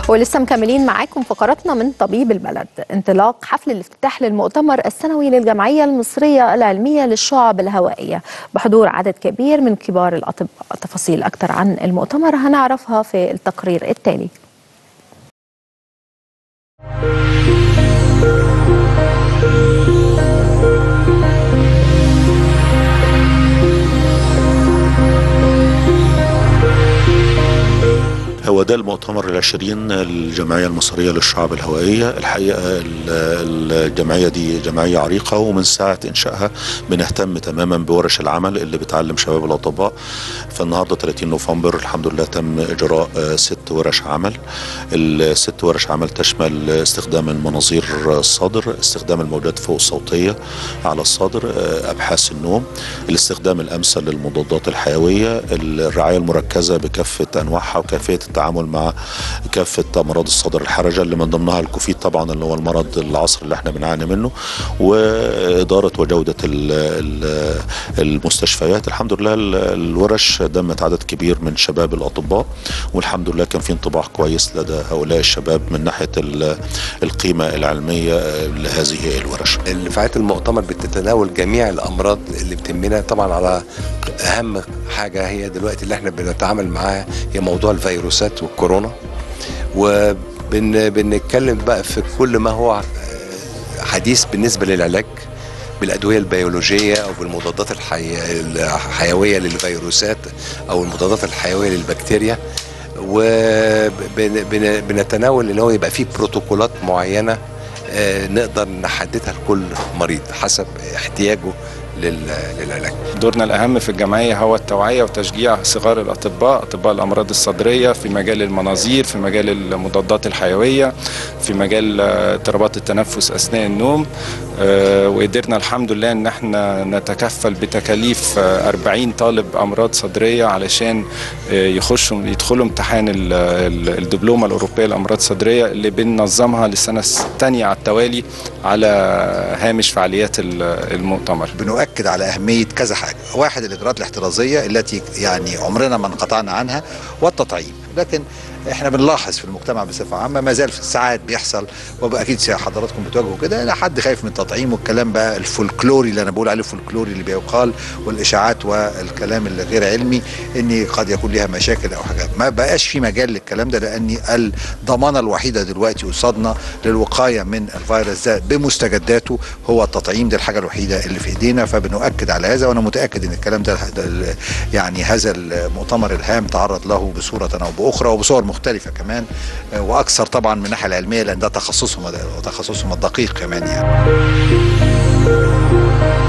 ولسه مكملين معاكم فقراتنا من طبيب البلد انطلاق حفل الافتتاح للمؤتمر السنوي للجمعية المصرية العلمية للشعب الهوائية بحضور عدد كبير من كبار الأطباء تفاصيل أكثر عن المؤتمر هنعرفها في التقرير التالي هو ده المؤتمر العشرين للجمعية المصرية للشعب الهوائية الحقيقة الجمعية دي جمعية عريقة ومن ساعة إنشائها بنهتم تماما بورش العمل اللي بتعلم شباب الأطباء فالنهاردة 30 نوفمبر الحمد لله تم إجراء ست ورش عمل الست ورش عمل تشمل استخدام المناظير الصدر استخدام الموجات فوق الصوتية على الصدر أبحاث النوم الاستخدام الأمثل للمضادات الحيوية الرعاية المركزة بكافة أنواعها وكيفية التعامل مع كافة أمراض الصدر الحرجة اللي من ضمنها الكوفيد طبعا اللي هو المرض العصر اللي احنا بنعاني منه وإدارة وجودة المستشفيات الحمد لله الورش دمت عدد كبير من شباب الأطباء والحمد لله كان في انطباع كويس لدى هؤلاء الشباب من ناحية القيمة العلمية لهذه الورش الفعاليات المؤتمر بتتناول جميع الأمراض اللي بتهمنا طبعا على أهم حاجة هي دلوقتي اللي احنا بنتعامل معاها هي موضوع الفيروسات والكورونا وبنتكلم بقى في كل ما هو حديث بالنسبة للعلاج بالأدوية البيولوجية أو بالمضادات الحي... الحيوية للفيروسات أو المضادات الحيوية للبكتيريا وبنتناول اللي هو يبقى فيه بروتوكولات معينة نقدر نحددها لكل مريض حسب احتياجه للعلاج دورنا الأهم في الجمعية هو التوعية وتشجيع صغار الأطباء أطباء الأمراض الصدرية في مجال المناظير في مجال المضادات الحيوية في مجال اضطرابات التنفس أثناء النوم وقدرنا الحمد لله ان احنا نتكفل بتكاليف 40 طالب امراض صدريه علشان يخشوا يدخلوا امتحان الدبلومه الاوروبيه لامراض صدريه اللي بننظمها للسنه الثانيه على التوالي على هامش فعاليات المؤتمر. بنؤكد على اهميه كذا حاجه، واحد الاجراءات الاحترازيه التي يعني عمرنا ما انقطعنا عنها والتطعيم، لكن احنا بنلاحظ في المجتمع بصفه عامه ما زال في ساعات بيحصل واكيد حضراتكم بتواجهوا كده لا حد خايف من التطعيم والكلام بقى الفولكلوري اللي انا بقول عليه الفولكلوري اللي بيقال والاشاعات والكلام اللي غير علمي ان قد يكون لها مشاكل او حاجات ما بقاش في مجال للكلام ده لان الضمانه الوحيده دلوقتي قصادنا للوقايه من الفيروس ده بمستجداته هو التطعيم دي الحاجه الوحيده اللي في ايدينا فبنؤكد على هذا وانا متاكد ان الكلام ده يعني هذا المؤتمر الهام تعرض له بصوره او باخرى وبصور مختلفه كمان واكثر طبعا من الناحيه العلميه لان ده تخصصهم وتخصصهم الدقيق كمان يعني